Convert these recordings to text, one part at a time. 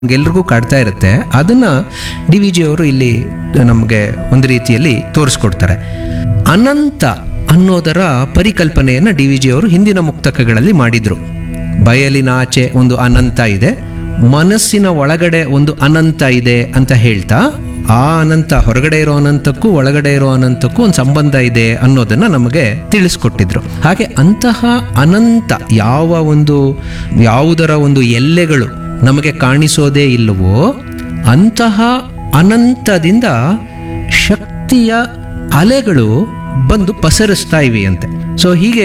ಎಲ್ರಿಗೂ ಕಾಡ್ತಾ ಇರುತ್ತೆ ಅದನ್ನ ಡಿ ವಿ ಜಿ ಅವರು ಇಲ್ಲಿ ನಮಗೆ ಒಂದು ರೀತಿಯಲ್ಲಿ ತೋರಿಸ್ಕೊಡ್ತಾರೆ ಅನಂತ ಅನ್ನೋದರ ಪರಿಕಲ್ಪನೆಯನ್ನ ಡಿ ವಿ ಜಿ ಅವರು ಹಿಂದಿನ ಮುಕ್ತಕಗಳಲ್ಲಿ ಮಾಡಿದ್ರು ಬಯಲಿನ ಆಚೆ ಒಂದು ಅನಂತ ಇದೆ ಮನಸ್ಸಿನ ಒಳಗಡೆ ಒಂದು ಅನಂತ ಇದೆ ಅಂತ ಹೇಳ್ತಾ ಆ ಅನಂತ ಹೊರಗಡೆ ಇರೋ ಅನಂತಕ್ಕೂ ಒಳಗಡೆ ಇರೋ ಅನಂತಕ್ಕೂ ಒಂದು ಸಂಬಂಧ ಇದೆ ಅನ್ನೋದನ್ನ ನಮಗೆ ತಿಳಿಸ್ಕೊಟ್ಟಿದ್ರು ಹಾಗೆ ಅಂತಹ ಅನಂತ ಯಾವ ಒಂದು ಯಾವುದರ ಒಂದು ಎಲ್ಲೆಗಳು ನಮಗೆ ಕಾಣಿಸೋದೇ ಇಲ್ಲವೋ ಅಂತಹ ಅನಂತದಿಂದ ಶಕ್ತಿಯ ಅಲೆಗಳು ಬಂದು ಪಸರಿಸ್ತಾ ಇವೆ ಅಂತೆ ಸೊ ಹೀಗೆ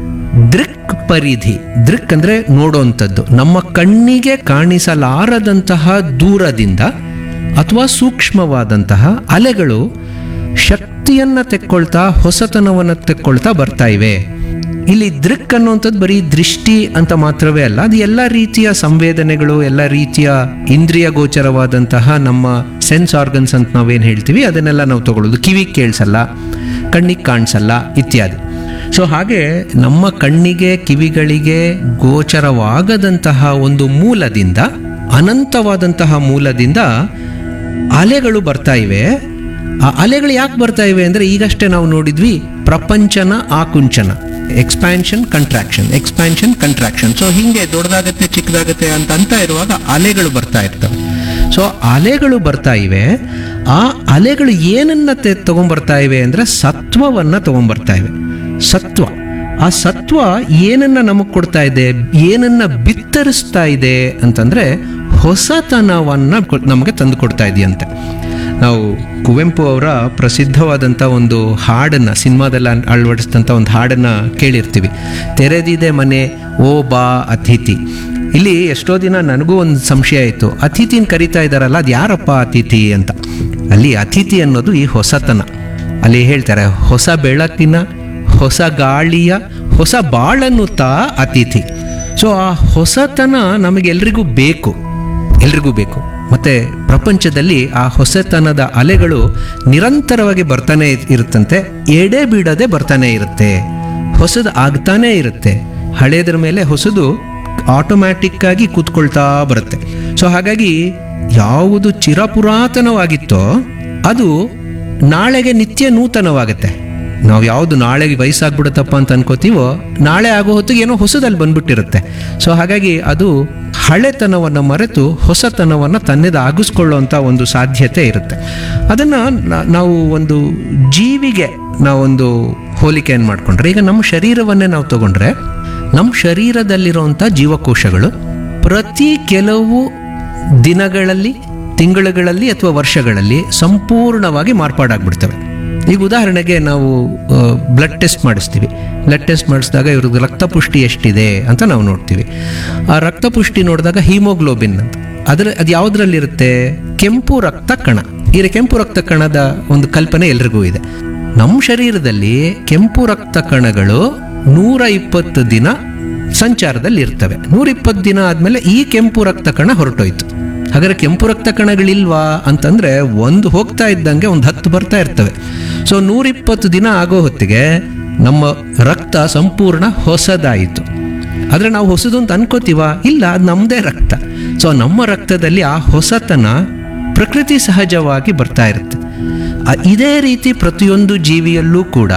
ದೃಕ್ ಪರಿಧಿ ದೃಕ್ ಅಂದ್ರೆ ನೋಡುವಂಥದ್ದು ನಮ್ಮ ಕಣ್ಣಿಗೆ ಕಾಣಿಸಲಾರದಂತಹ ದೂರದಿಂದ ಅಥವಾ ಸೂಕ್ಷ್ಮವಾದಂತಹ ಅಲೆಗಳು ಶಕ್ತಿಯನ್ನ ತೆಕ್ಕೊಳ್ತಾ ಹೊಸತನವನ್ನು ತೆಕ್ಕೊಳ್ತಾ ಬರ್ತಾ ಇವೆ ಇಲ್ಲಿ ದೃಕ್ ಅನ್ನುವಂಥದ್ದು ಬರೀ ದೃಷ್ಟಿ ಅಂತ ಮಾತ್ರವೇ ಅಲ್ಲ ಅದು ಎಲ್ಲ ರೀತಿಯ ಸಂವೇದನೆಗಳು ಎಲ್ಲ ರೀತಿಯ ಇಂದ್ರಿಯ ಗೋಚರವಾದಂತಹ ನಮ್ಮ ಸೆನ್ಸ್ ಆರ್ಗನ್ಸ್ ಅಂತ ನಾವೇನು ಹೇಳ್ತೀವಿ ಅದನ್ನೆಲ್ಲ ನಾವು ತಗೊಳ್ಳೋದು ಕಿವಿಗೆ ಕೇಳಿಸಲ್ಲ ಕಣ್ಣಿಗೆ ಕಾಣಿಸಲ್ಲ ಇತ್ಯಾದಿ ಸೊ ಹಾಗೆ ನಮ್ಮ ಕಣ್ಣಿಗೆ ಕಿವಿಗಳಿಗೆ ಗೋಚರವಾಗದಂತಹ ಒಂದು ಮೂಲದಿಂದ ಅನಂತವಾದಂತಹ ಮೂಲದಿಂದ ಅಲೆಗಳು ಬರ್ತಾ ಇವೆ ಆ ಅಲೆಗಳು ಯಾಕೆ ಬರ್ತಾ ಇವೆ ಅಂದರೆ ಈಗಷ್ಟೇ ನಾವು ನೋಡಿದ್ವಿ ಪ್ರಪಂಚನ ಆಕುಂಚನ expansion contraction expansion contraction so ಹಿಂಗೆ ದೊಡ್ಡದಾಗತ್ತೆ ಚಿಕ್ಕದಾಗತ್ತೆ ಅಂತ ಅಂತ ಇರುವಾಗ ಅಲೆಗಳು ಬರ್ತಾ ಇರ್ತವೆ ಸೊ ಅಲೆಗಳು ಬರ್ತಾ ಇವೆ ಆ ಅಲೆಗಳು ಏನನ್ನ ತೆ- ತಗೊಂಬರ್ತಾ ಇವೆ ಅಂದರೆ ಸತ್ವವನ್ನ ತಗೊಂಬರ್ತಾ ಇವೆ ಸತ್ವ ಆ ಸತ್ವ ಏನನ್ನ ನಮಗೆ ಕೊಡ್ತಾ ಇದೆ ಏನನ್ನ ಬಿತ್ತರಿಸ್ತಾ ಇದೆ ಅಂತಂದ್ರೆ ಹೊಸತನವನ್ನ ಕೊ- ನಮಗೆ ತಂದು ಕೊಡ್ತಾ ಇದೆಯಂತೆ ನಾವು ಕುವೆಂಪು ಅವರ ಪ್ರಸಿದ್ಧವಾದಂಥ ಒಂದು ಹಾಡನ್ನು ಸಿನಿಮಾದಲ್ಲಿ ಅನ್- ಅಳವಡಿಸಿದಂಥ ಒಂದು ಹಾಡನ್ನು ಕೇಳಿರ್ತೀವಿ ತೆರೆದಿದೆ ಮನೆ ಓ ಬಾ ಅತಿಥಿ ಇಲ್ಲಿ ಎಷ್ಟೋ ದಿನ ನನಗೂ ಒಂದು ಸಂಶಯ ಆಯಿತು ಅತಿಥಿನ ಕರಿತಾ ಇದ್ದಾರಲ್ಲ ಅದು ಯಾರಪ್ಪ ಅತಿಥಿ ಅಂತ ಅಲ್ಲಿ ಅತಿಥಿ ಅನ್ನೋದು ಈ ಹೊಸತನ ಅಲ್ಲಿ ಹೇಳ್ತಾರೆ ಹೊಸ ಬೆಳಕಿನ ಹೊಸ ಗಾಳಿಯ ಹೊಸ ಬಾಳನ್ನುತ್ತ ಅತಿಥಿ ಸೊ ಆ ಹೊಸತನ ನಮಗೆಲ್ರಿಗೂ ಬೇಕು ಎಲ್ರಿಗೂ ಬೇಕು ಮತ್ತೆ ಪ್ರಪಂಚದಲ್ಲಿ ಆ ಹೊಸತನದ ಅಲೆಗಳು ನಿರಂತರವಾಗಿ ಬರ್ತಾನೆ ಇರ್- ಇರುತ್ತಂತೆ ಎಡೆ ಬಿಡದೆ ಬರ್ತಾನೆ ಇರುತ್ತೆ ಹೊಸದು ಆಗ್ತಾನೇ ಇರುತ್ತೆ ಹಳೇದ್ರ ಮೇಲೆ ಹೊಸದು ಆಟೋಮ್ಯಾಟಿಕ್ ಆಗಿ ಕೂತ್ಕೊಳ್ತಾ ಬರುತ್ತೆ ಸೊ ಹಾಗಾಗಿ ಯಾವುದು ಚಿರಪುರಾತನವಾಗಿತ್ತೋ ಅದು ನಾಳೆಗೆ ನಿತ್ಯ ನೂತನವಾಗುತ್ತೆ ನಾವು ಯಾವುದು ನಾಳೆಗೆ ವಯಸ್ಸಾಗ್ಬಿಡುತ್ತಪ್ಪ ಅಂತ ಅನ್ಕೋತೀವೋ ನಾಳೆ ಆಗೋ ಹೊತ್ತಿಗೆ ಏನೋ ಹೊಸದಲ್ಲಿ ಬಂದ್ಬಿಟ್ಟಿರುತ್ತೆ ಸೊ ಹಾಗಾಗಿ ಅದು ಹಳೆತನವನ್ನು ಮರೆತು ಹೊಸತನವನ್ನು ತನ್ನೆದ ಆಗಿಸ್ಕೊಳ್ಳುವಂಥ ಒಂದು ಸಾಧ್ಯತೆ ಇರುತ್ತೆ ಅದನ್ನು ನಾವು ಒಂದು ಜೀವಿಗೆ ನಾವೊಂದು ಹೋಲಿಕೆಯನ್ನು ಮಾಡಿಕೊಂಡ್ರೆ ಈಗ ನಮ್ಮ ಶರೀರವನ್ನೇ ನಾವು ತಗೊಂಡ್ರೆ ನಮ್ಮ ಶರೀರದಲ್ಲಿರುವಂಥ ಜೀವಕೋಶಗಳು ಪ್ರತಿ ಕೆಲವು ದಿನಗಳಲ್ಲಿ ತಿಂಗಳುಗಳಲ್ಲಿ ಅಥವಾ ವರ್ಷಗಳಲ್ಲಿ ಸಂಪೂರ್ಣವಾಗಿ ಮಾರ್ಪಾಡಾಗ್ಬಿಡ್ತವೆ ಈಗ ಉದಾಹರಣೆಗೆ ನಾವು ಬ್ಲಡ್ ಟೆಸ್ಟ್ ಮಾಡಿಸ್ತೀವಿ ಬ್ಲಡ್ ಟೆಸ್ಟ್ ಮಾಡಿಸಿದಾಗ ಇವ್ರದ್ದು ರಕ್ತಪುಷ್ಟಿ ಎಷ್ಟಿದೆ ಅಂತ ನಾವು ನೋಡ್ತೀವಿ ಆ ರಕ್ತಪುಷ್ಟಿ ನೋಡಿದಾಗ ಹೀಮೋಗ್ಲೋಬಿನ್ ಅಂತ ಅದರ ಅದು ಯಾವುದ್ರಲ್ಲಿರುತ್ತೆ ಕೆಂಪು ರಕ್ತ ಕಣ ಈ ಕೆಂಪು ರಕ್ತ ಕಣದ ಒಂದು ಕಲ್ಪನೆ ಎಲ್ರಿಗೂ ಇದೆ ನಮ್ಮ ಶರೀರದಲ್ಲಿ ಕೆಂಪು ರಕ್ತ ಕಣಗಳು ನೂರ ಇಪ್ಪತ್ತು ದಿನ ಸಂಚಾರದಲ್ಲಿ ಇರ್ತವೆ ನೂರ ಇಪ್ಪತ್ತು ದಿನ ಆದಮೇಲೆ ಈ ಕೆಂಪು ರಕ್ತ ಕಣ ಹೊರಟೋಯ್ತು ಹಾಗಾದ್ರೆ ಕೆಂಪು ರಕ್ತ ಕಣಗಳಿಲ್ವಾ ಅಂತಂದ್ರೆ ಒಂದು ಹೋಗ್ತಾ ಇದ್ದಂಗೆ ಒಂದು ಹತ್ತು ಬರ್ತಾ ಇರ್ತವೆ ಸೊ ನೂರಿಪ್ಪತ್ತು ದಿನ ಆಗೋ ಹೊತ್ತಿಗೆ ನಮ್ಮ ರಕ್ತ ಸಂಪೂರ್ಣ ಹೊಸದಾಯಿತು ಆದರೆ ನಾವು ಹೊಸದು ಅಂತ ಅನ್ಕೋತೀವ ಇಲ್ಲ ಅದು ನಮ್ಮದೇ ರಕ್ತ ಸೊ ನಮ್ಮ ರಕ್ತದಲ್ಲಿ ಆ ಹೊಸತನ ಪ್ರಕೃತಿ ಸಹಜವಾಗಿ ಬರ್ತಾ ಇರುತ್ತೆ ಆ ಇದೇ ರೀತಿ ಪ್ರತಿಯೊಂದು ಜೀವಿಯಲ್ಲೂ ಕೂಡ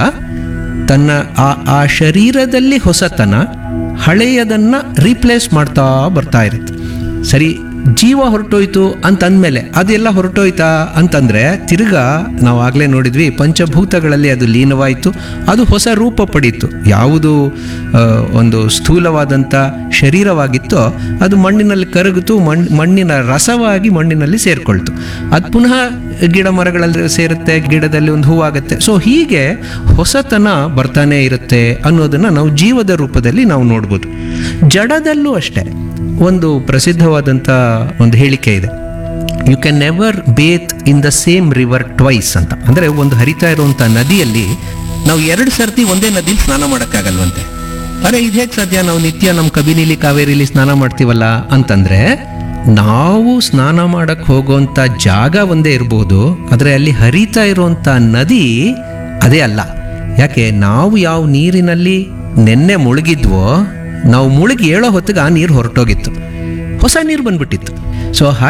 ತನ್ನ ಆ ಆ ಶರೀರದಲ್ಲಿ ಹೊಸತನ ಹಳೆಯದನ್ನ ರೀಪ್ಲೇಸ್ ಮಾಡ್ತಾ ಬರ್ತಾ ಇರುತ್ತೆ ಸರಿ ಜೀವ ಹೊರಟೋಯ್ತು ಅಂತ ಅಂದಮೇಲೆ ಅದೆಲ್ಲ ಹೊರಟೋಯ್ತಾ ಅಂತಂದ್ರೆ ತಿರ್ಗಾ ನಾವು ಆಗಲೇ ನೋಡಿದ್ವಿ ಪಂಚಭೂತಗಳಲ್ಲಿ ಅದು ಲೀನವಾಯಿತು ಅದು ಹೊಸ ರೂಪ ಪಡೀತು ಯಾವುದು ಆ, ಒಂದು ಸ್ಥೂಲವಾದಂಥ ಶರೀರವಾಗಿತ್ತೋ ಅದು ಮಣ್ಣಿನಲ್ಲಿ ಕರಗಿತು ಮಣ್ ಮಣ್ಣಿನ ರಸವಾಗಿ ಮಣ್ಣಿನಲ್ಲಿ ಸೇರಿಕೊಳ್ತು ಅದು ಪುನಃ ಗಿಡ ಮರಗಳಲ್ಲಿ ಸೇರುತ್ತೆ ಗಿಡದಲ್ಲಿ ಒಂದು ಹೂವಾಗುತ್ತೆ ಸೊ ಹೀಗೆ ಹೊಸತನ ಬರ್ತಾನೆ ಇರುತ್ತೆ ಅನ್ನೋದನ್ನ ನಾವು ಜೀವದ ರೂಪದಲ್ಲಿ ನಾವು ನೋಡ್ಬೋದು ಜಡದಲ್ಲೂ ಅಷ್ಟೇ ಒಂದು ಪ್ರಸಿದ್ಧವಾದಂಥ ಒಂದು ಹೇಳಿಕೆ ಇದೆ you can never bathe in the same river twice ಅಂತ ಅಂದರೆ ಒಂದು ಹರಿತಾ ಇರುವಂಥ ನದಿಯಲ್ಲಿ ನಾವು ಎರಡು ಸರ್ತಿ ಒಂದೇ ನದಿಲಿ ಸ್ನಾನ ಮಾಡೋಕ್ಕಾಗಲ್ವಂತೆ ಅರೆ ಇದು ಹೇಗೆ ಸಾಧ್ಯ ನಾವು ನಿತ್ಯ ನಮ್ಮ ಕಬಿನಿಲಿ ಕಾವೇರಿಲಿ ಸ್ನಾನ ಮಾಡ್ತೀವಲ್ಲ ಅಂತಂದ್ರೆ ನಾವು ಸ್ನಾನ ಮಾಡಕ್ ಹೋಗುವಂತ ಜಾಗ ಒಂದೇ ಇರ್ಬೋದು ಆದರೆ ಅಲ್ಲಿ ಹರಿತಾ ಇರುವಂತ ನದಿ ಅದೇ ಅಲ್ಲ ಯಾಕೆ ನಾವು ಯಾವ ನೀರಿನಲ್ಲಿ ನೆನ್ನೆ ಮುಳುಗಿದ್ವೋ ನಾವು ಮುಳುಗಿ ಹೇಳೋ ಹೊತ್ತಿಗೆ ಆ ನೀರು ಹೊರಟೋಗಿತ್ತು ಹೊಸ ನೀರು ಬಂದ್ಬಿಟ್ಟಿತ್ತು ಸೊ